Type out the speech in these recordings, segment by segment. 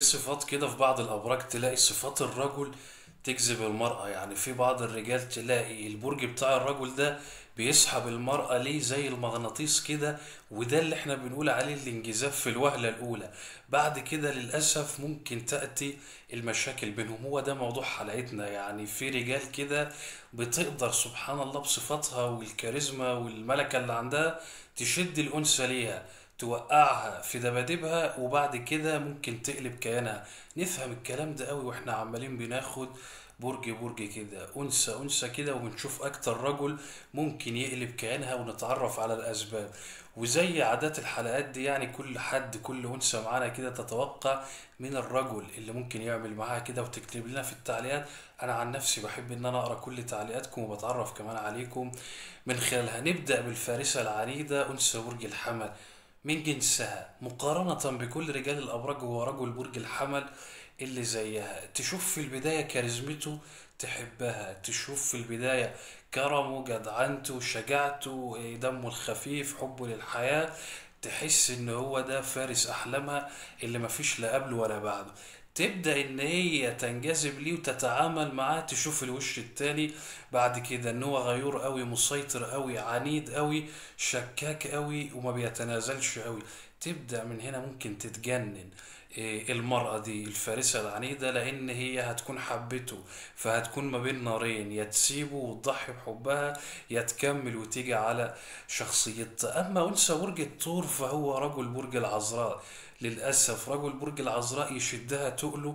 صفات كده في بعض الأبراج تلاقي صفات الرجل تجذب المرأة يعني في بعض الرجال تلاقي البرج بتاع الرجل ده بيسحب المرأة ليه زي المغناطيس كده وده اللي احنا بنقول عليه الانجذاب في الوهلة الأولى بعد كده للأسف ممكن تأتي المشاكل بينهم هو ده موضوع حلقتنا يعني في رجال كده بتقدر سبحان الله بصفاتها والكاريزما والملكة اللي عندها تشد الأنثى ليها توقعها في دباديبها وبعد كده ممكن تقلب كيانها نفهم الكلام ده قوي واحنا عمالين بناخد برج برج كده أنثى أنثى كده وبنشوف أكتر رجل ممكن يقلب كيانها ونتعرف على الأسباب وزي عادات الحلقات دي يعني كل حد كل أنثى معانا كده تتوقع من الرجل اللي ممكن يعمل معاها كده وتكتب لنا في التعليقات أنا عن نفسي بحب إن أنا أقرأ كل تعليقاتكم وبتعرف كمان عليكم من خلالها نبدأ بالفارسة العنيدة أنثى برج الحمل من جنسها مقارنة بكل رجال الأبراج هو رجل برج الحمل اللي زيها تشوف في البداية كاريزمته تحبها تشوف في البداية كرمه جدعنته شجاعته إيه، دمه الخفيف حبه للحياة تحس ان هو ده فارس احلامها اللي مفيش لا قبله ولا بعده تبدأ ان هي تنجذب ليه وتتعامل معاه تشوف الوش التاني بعد كده ان هو غيور قوي مسيطر قوي عنيد قوي شكاك قوي وما بيتنازلش قوي تبدأ من هنا ممكن تتجنن إيه، المرأة دي الفارسة العنيدة لأن هي هتكون حبته فهتكون ما بين نارين يا تسيبه وتضحي بحبها يا تكمل وتيجي على شخصيتها أما أنثى برج الثور فهو رجل برج العذراء للأسف رجل برج العذراء يشدها تقله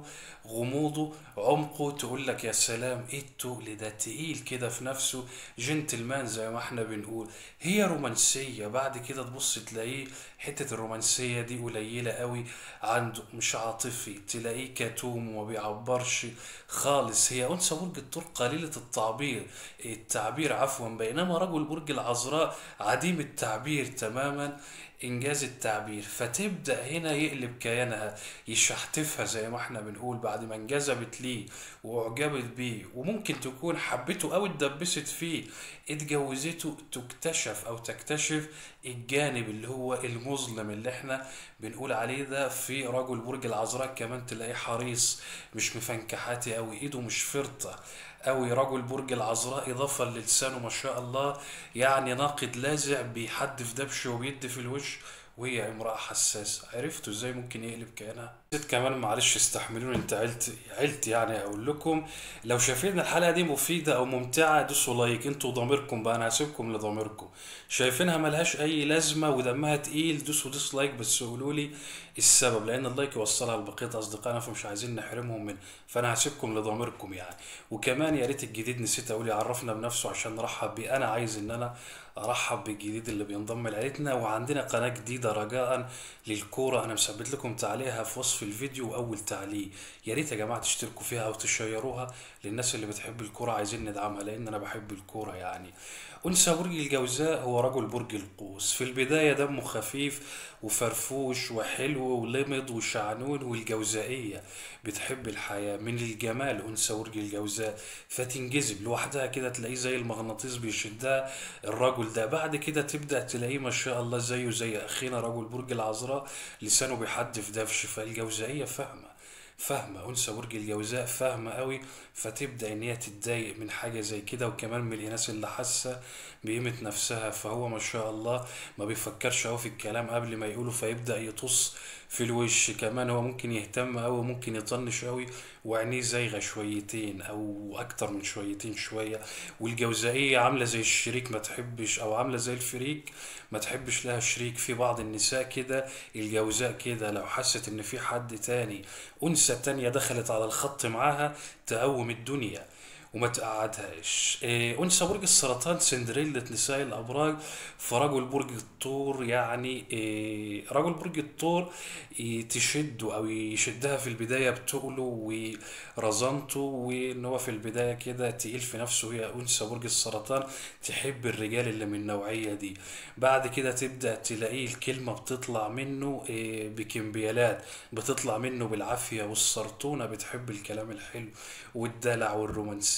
غموضه عمقه تقول لك يا سلام ايه التقل ده تقيل كده في نفسه جنتلمان زي ما احنا بنقول هي رومانسية بعد كده تبص تلاقيه حتة الرومانسية دي قليلة قوي عنده مش عاطفي تلاقيه كتوم وما بيعبرش خالص هي أنثى برج الثور قليلة التعبير التعبير عفوا بينما رجل برج العذراء عديم التعبير تماما انجاز التعبير فتبدا هنا يقلب كيانها يشحتفها زي ما احنا بنقول بعد ما انجذبت ليه واعجبت بيه وممكن تكون حبته او اتدبست فيه اتجوزته تكتشف او تكتشف الجانب اللي هو المظلم اللي احنا بنقول عليه ده في رجل برج العذراء كمان تلاقيه حريص مش مفنكحاتي قوي ايده مش فرطه قوي رجل برج العذراء اضافه للسانه ما شاء الله يعني ناقد لاذع بيحدف دبش وبيدي في الوش وهي امرأة حساسة عرفتوا ازاي ممكن يقلب كيانها نسيت كمان معلش استحملوني انت عيلتي عيلتي يعني اقول لكم لو شايفين الحلقة دي مفيدة او ممتعة دوسوا لايك انتوا ضميركم بقى انا هسيبكم لضميركم شايفينها ملهاش اي لازمة ودمها تقيل دوسوا ديسلايك بس قولوا لي السبب لان اللايك يوصلها لبقية اصدقائنا فمش عايزين نحرمهم من فانا هسيبكم لضميركم يعني وكمان يا ريت الجديد نسيت اقول يعرفنا بنفسه عشان نرحب بيه انا عايز ان انا ارحب بالجديد اللي بينضم لعيلتنا وعندنا قناه جديده رجاء للكوره انا مثبت لكم تعليقها في وصف الفيديو واول تعليق يا ريت يا جماعه تشتركوا فيها او تشيروها للناس اللي بتحب الكوره عايزين ندعمها لان انا بحب الكوره يعني انثى برج الجوزاء هو رجل برج القوس في البدايه دمه خفيف وفرفوش وحلو ولمض وشعنون والجوزائيه بتحب الحياه من الجمال انثى برج الجوزاء فتنجذب لوحدها كده تلاقيه زي المغناطيس بيشدها الرجل ده بعد كده تبدأ تلاقيه ما شاء الله زيه زي أخينا رجل برج العذراء لسانه بيحدف دفش فالجوزائية فاهمة فاهمة أنثى برج الجوزاء فاهمة قوي فتبدأ إن هي تتضايق من حاجة زي كده وكمان من الناس اللي حاسة بقيمة نفسها فهو ما شاء الله ما بيفكرش أوي في الكلام قبل ما يقوله فيبدأ يطص في الوش كمان هو ممكن يهتم أوي وممكن يطنش أوي وعينيه زايغة شويتين أو أكتر من شويتين شوية والجوزائية عاملة زي الشريك ما تحبش أو عاملة زي الفريك ما تحبش لها شريك في بعض النساء كده الجوزاء كده لو حست إن في حد تاني أنثى تانية دخلت على الخط معاها تقوم الدنيا وما تقعدهاش إيه، أنثى برج السرطان سندريلا نساء الأبراج فرجل برج الثور يعني إيه، رجل برج الثور إيه، تشده أو يشدها في البداية بتقله ورزانته وإن هو في البداية كده تقيل في نفسه هي أنثى برج السرطان تحب الرجال اللي من النوعية دي بعد كده تبدأ تلاقيه الكلمة بتطلع منه إيه، بكمبيالات بتطلع منه بالعافية والسرطونة بتحب الكلام الحلو والدلع والرومانسية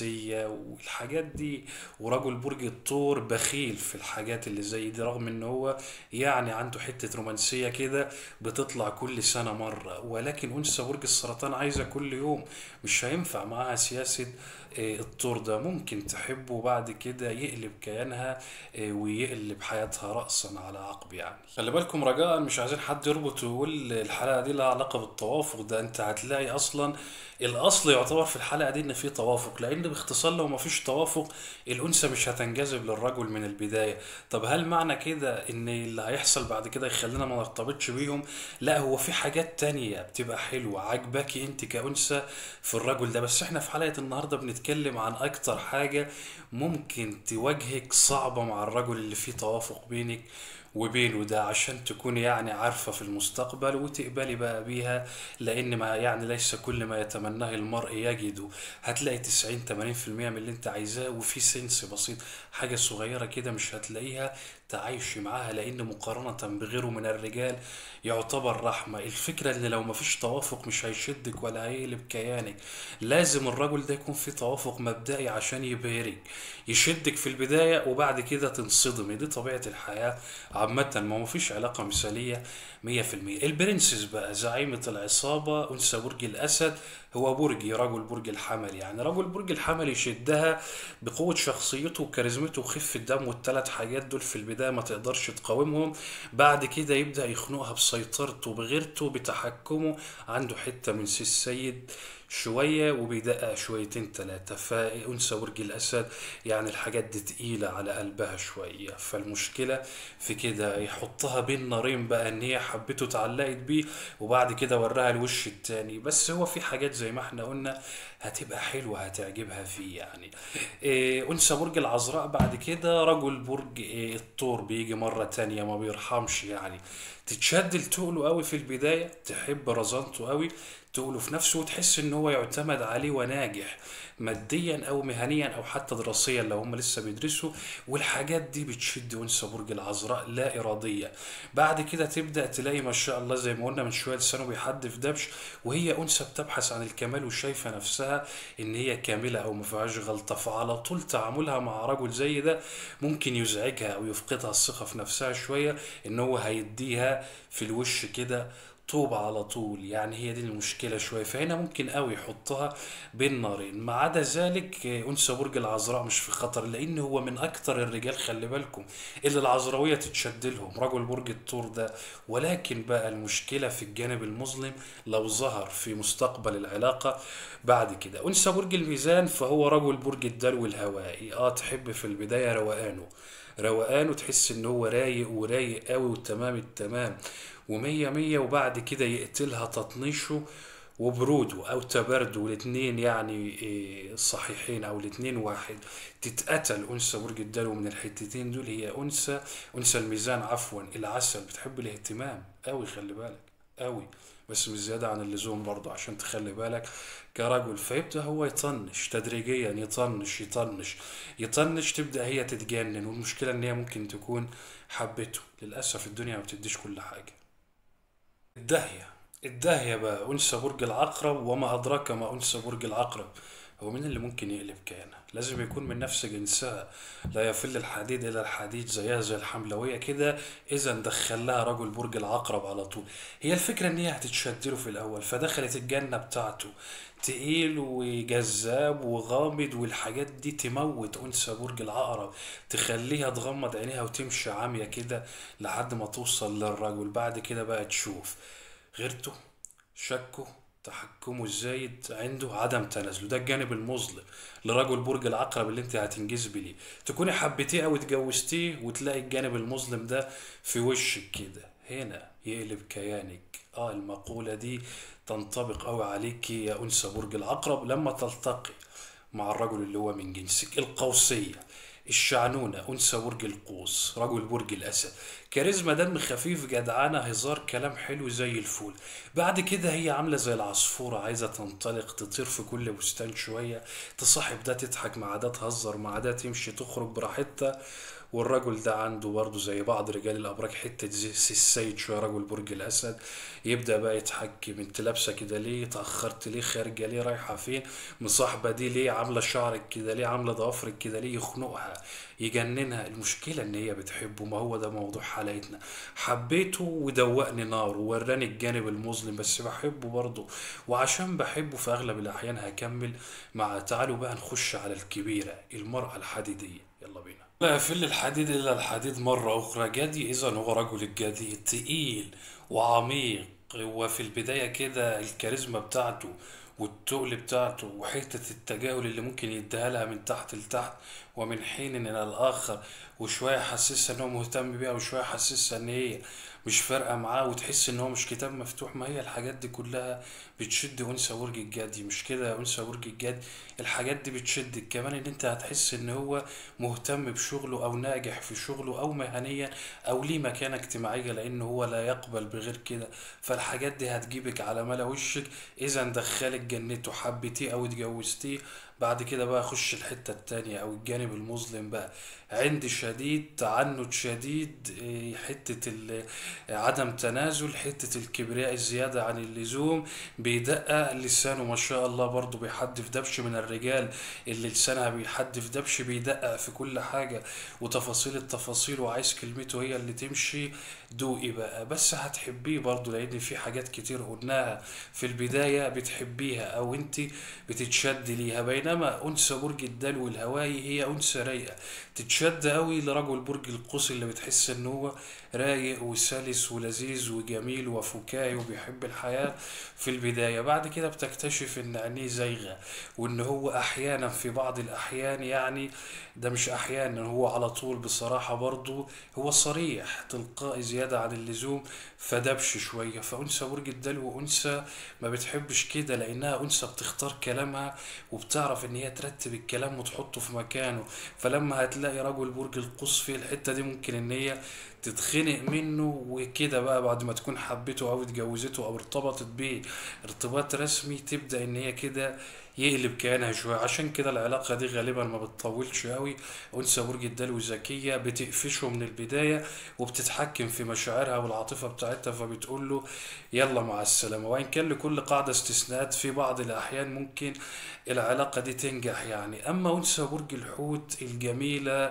رومانسية والحاجات دي ورجل برج الثور بخيل في الحاجات اللي زي دي رغم ان هو يعني عنده حتة رومانسية كده بتطلع كل سنة مرة ولكن أنثى برج السرطان عايزة كل يوم مش هينفع معاها سياسة آه، الطور ده ممكن تحبه وبعد كده يقلب كيانها آه، ويقلب حياتها رأسا على عقب يعني خلي بالكم رجاء مش عايزين حد يربط ويقول الحلقة دي لها علاقة بالتوافق ده انت هتلاقي اصلا الاصل يعتبر في الحلقة دي ان في توافق لان باختصار لو مفيش توافق الانثى مش هتنجذب للرجل من البداية طب هل معنى كده ان اللي هيحصل بعد كده يخلينا ما نرتبطش بيهم لا هو في حاجات تانية بتبقى حلوة عاجباكي انت كأنثى في الرجل ده بس احنا في حلقة النهاردة بنتكلم عن اكتر حاجة ممكن تواجهك صعبة مع الرجل اللي فيه توافق بينك وبينه ده عشان تكوني يعني عارفة في المستقبل وتقبلي بقى بيها لأن ما يعني ليس كل ما يتمناه المرء يجده هتلاقي 90 80% من اللي انت عايزاه وفي سنس بسيط حاجة صغيرة كده مش هتلاقيها تعايشي معاها لأن مقارنة بغيره من الرجال يعتبر رحمة الفكرة ان لو مفيش توافق مش هيشدك ولا هيقلب كيانك لازم الرجل ده يكون في توافق مبدئي عشان يبهرك يشدك في البداية وبعد كده تنصدمي دي طبيعة الحياة عامة ما مفيش علاقة مثالية مية في المية البرنسس بقى زعيمة العصابة أنثى برج الأسد هو برجي رجل برج الحمل يعني رجل برج الحمل يشدها بقوة شخصيته وكاريزمته وخفة دم والتلات حاجات دول في البداية ما تقدرش تقاومهم بعد كده يبدأ يخنقها بسيطرته بغيرته بتحكمه عنده حتة من سي السيد شوية وبيدقق شويتين تلاتة فأنثى برج الأسد يعني الحاجات دي تقيلة على قلبها شوية فالمشكلة في كده يحطها بين نارين بقى إن هي حبته اتعلقت بيه وبعد كده وراها الوش التاني بس هو في حاجات زي ما احنا قلنا هتبقى حلوة هتعجبها فيه يعني إيه أنثى برج العذراء بعد كده رجل برج إيه الثور بيجي مرة تانية ما بيرحمش يعني تتشد لتقله قوي في البداية تحب رزانته قوي تقوله في نفسه وتحس ان هو يعتمد عليه وناجح ماديا او مهنيا او حتى دراسيا لو هم لسه بيدرسوا والحاجات دي بتشد انثى برج العذراء لا اراديه بعد كده تبدا تلاقي ما شاء الله زي ما قلنا من شويه لسانه بيحدف دبش وهي انثى بتبحث عن الكمال وشايفه نفسها ان هي كامله او ما فيهاش غلطه فعلى طول تعاملها مع رجل زي ده ممكن يزعجها او يفقدها الثقه في نفسها شويه ان هو هيديها في الوش كده طوب على طول يعني هي دي المشكلة شوية فهنا ممكن قوي يحطها بين نارين ما عدا ذلك آه، أنثى برج العذراء مش في خطر لأن هو من أكتر الرجال خلي بالكم اللي العذراوية تتشد لهم رجل برج الثور ده ولكن بقى المشكلة في الجانب المظلم لو ظهر في مستقبل العلاقة بعد كده أنثى برج الميزان فهو رجل برج الدلو الهوائي اه تحب في البداية روقانه روقانه تحس ان هو رايق ورايق قوي وتمام التمام ومية مية وبعد كده يقتلها تطنيشه وبروده او تبرده والاتنين يعني إيه، صحيحين او الاتنين واحد تتقتل انثى برج الدلو من الحتتين دول هي انثى انثى الميزان عفوا العسل بتحب الاهتمام قوي خلي بالك قوي بس مش زيادة عن اللزوم برضه عشان تخلي بالك كرجل فيبدأ هو يطنش تدريجيا يطنش يطنش يطنش تبدأ هي تتجنن والمشكلة ان هي ممكن تكون حبته للأسف الدنيا ما بتديش كل حاجة الداهية الداهية بقى أنثى برج العقرب وما أدراك ما أنثى برج العقرب هو مين اللي ممكن يقلب كيانها لازم يكون من نفس جنسها لا يفل الحديد إلى الحديد زيها زي الحملوية كده إذا دخل لها رجل برج العقرب على طول هي الفكرة إن هي هتتشد له في الأول فدخلت الجنة بتاعته تقيل وجذاب وغامض والحاجات دي تموت أنثى برج العقرب تخليها تغمض عينيها وتمشي عامية كده لحد ما توصل للرجل بعد كده بقى تشوف غيرته شكه تحكمه الزايد عنده عدم تنازله ده الجانب المظلم لرجل برج العقرب اللي انت هتنجذبي ليه تكوني حبيتيه او اتجوزتيه وتلاقي الجانب المظلم ده في وشك كده هنا يقلب كيانك اه المقولة دي تنطبق قوي عليك يا انثى برج العقرب لما تلتقي مع الرجل اللي هو من جنسك القوسية الشعنونة أنثى برج القوس رجل برج الأسد كاريزما دم خفيف جدعانة هزار كلام حلو زي الفول بعد كده هي عاملة زي العصفورة عايزة تنطلق تطير في كل بستان شوية تصاحب ده تضحك مع ده تهزر مع ده تمشي تخرج براحتها والرجل ده عنده برضه زي بعض رجال الابراج حته زي سي السيد شويه رجل برج الاسد يبدا بقى يتحكم انت لابسه كده ليه اتاخرت ليه خارجه ليه رايحه فين مصاحبه دي ليه عامله شعرك كده ليه عامله ضوافرك كده ليه يخنقها يجننها المشكله ان هي بتحبه ما هو ده موضوع حلقتنا حبيته ودوقني نار ووراني الجانب المظلم بس بحبه برضه وعشان بحبه في اغلب الاحيان هكمل مع تعالوا بقى نخش على الكبيره المراه الحديديه يلا بينا لا يفل الحديد الا الحديد مره اخرى جدي اذا هو رجل الجدي تقيل وعميق وفي البدايه كده الكاريزما بتاعته والتقل بتاعته وحتة التجاهل اللي ممكن يديها لها من تحت لتحت ومن حين إلى الآخر وشوية يحسسها إن هو مهتم بيها وشوية يحسسها إن هي مش فارقة معاه وتحس إن هو مش كتاب مفتوح ما هي الحاجات دي كلها بتشد أنثى برج الجدي مش كده يا أنثى برج الجدي الحاجات دي بتشدك كمان إن أنت هتحس إن هو مهتم بشغله أو ناجح في شغله أو مهنيا أو ليه مكانة اجتماعية لأن هو لا يقبل بغير كده فالحاجات دي هتجيبك على ملا وشك إذا دخلك جنته حبيتيه أو اتجوزتيه بعد كده بقى خش الحتة التانية أو الجانب المظلم بقى عند شديد تعنت شديد إيه، حتة ال- عدم تنازل حتة الكبرياء الزيادة عن اللزوم بيدقق لسانه ما شاء الله برضه بيحدف دبش من الرجال اللي لسانها بيحدف دبش بيدقق في كل حاجة وتفاصيل التفاصيل وعايز كلمته هي اللي تمشي دوقي بقى بس هتحبيه برضه لأن في حاجات كتير قلناها في البداية بتحبيها أو أنت بتتشد ليها بينما أنثى برج الدلو الهوائي هي أنثى رايقة تتشد قوي لرجل برج القوس اللي بتحس ان هو رايق وسلس ولذيذ وجميل وفكاهي وبيحب الحياة في البداية بعد كده بتكتشف ان عينيه زايغة وان هو احيانا في بعض الاحيان يعني ده مش احيانا هو على طول بصراحة برضو هو صريح تلقائي زيادة عن اللزوم فدبش شوية فأنثى برج الدلو أنثى ما بتحبش كده لأنها أنثى بتختار كلامها وبتعرف إن هي ترتب الكلام وتحطه في مكانه فلما هتلاقي رجل برج القوس في الحتة دي ممكن إن هي تتخنق منه وكده بقى بعد ما تكون حبته أو اتجوزته أو ارتبطت بيه ارتباط رسمي تبدأ إن هي كده يقلب كيانها شوية عشان كده العلاقة دي غالبا ما بتطولش قوي أنثى برج الدلو ذكية بتقفشه من البداية وبتتحكم في مشاعرها والعاطفة بتاعتها فبتقول له يلا مع السلامة وإن كان لكل قاعدة استثناءات في بعض الأحيان ممكن العلاقة دي تنجح يعني أما أنثى برج الحوت الجميلة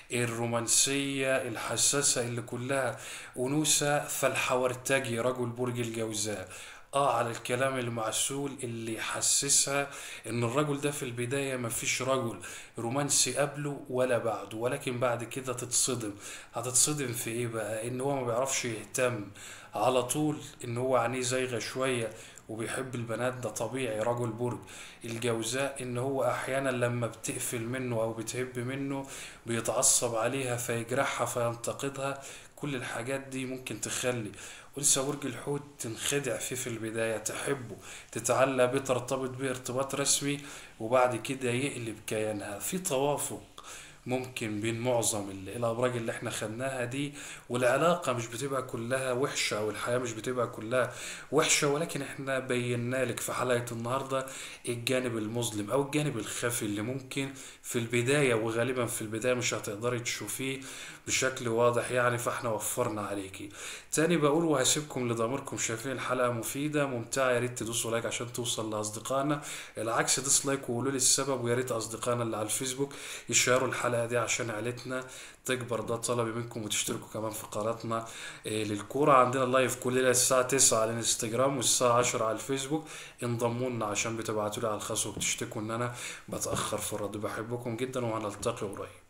الرومانسية الحساسة اللي كلها أنوثة فالحورتجي رجل برج الجوزاء اه على الكلام المعسول اللي يحسسها ان الرجل ده في البداية مفيش رجل رومانسي قبله ولا بعده ولكن بعد كده تتصدم هتتصدم في ايه بقى ان هو ما بيعرفش يهتم على طول ان هو عينيه زايغة شوية وبيحب البنات ده طبيعي رجل برج الجوزاء ان هو احيانا لما بتقفل منه او بتهب منه بيتعصب عليها فيجرحها فينتقدها كل الحاجات دي ممكن تخلي أنثى برج الحوت تنخدع فيه في البداية تحبه تتعلق بيه ترتبط بيه ارتباط رسمي وبعد كده يقلب كيانها في توافق ممكن بين معظم ال- الأبراج اللي احنا خدناها دي والعلاقة مش بتبقى كلها وحشة أو الحياة مش بتبقى كلها وحشة ولكن احنا بينا لك في حلقة النهاردة الجانب المظلم أو الجانب الخفي اللي ممكن في البداية وغالبا في البداية مش هتقدري تشوفيه بشكل واضح يعني فاحنا وفرنا عليكي تاني بقول وهسيبكم لضميركم شايفين الحلقة مفيدة ممتعة يا ريت تدوسوا لايك عشان توصل لأصدقائنا العكس دوس لايك وقولوا لي السبب ويا ريت أصدقائنا اللي على الفيسبوك يشيروا الحلقة دي عشان عيلتنا تكبر ده طلبي منكم وتشتركوا كمان في قناتنا إيه للكورة عندنا لايف كل ليلة الساعة 9 على الانستجرام والساعة 10 على الفيسبوك انضموا لنا عشان بتبعتوا لي على الخاص وبتشتكوا ان انا بتأخر في الرد بحبكم جدا وهنلتقي قريب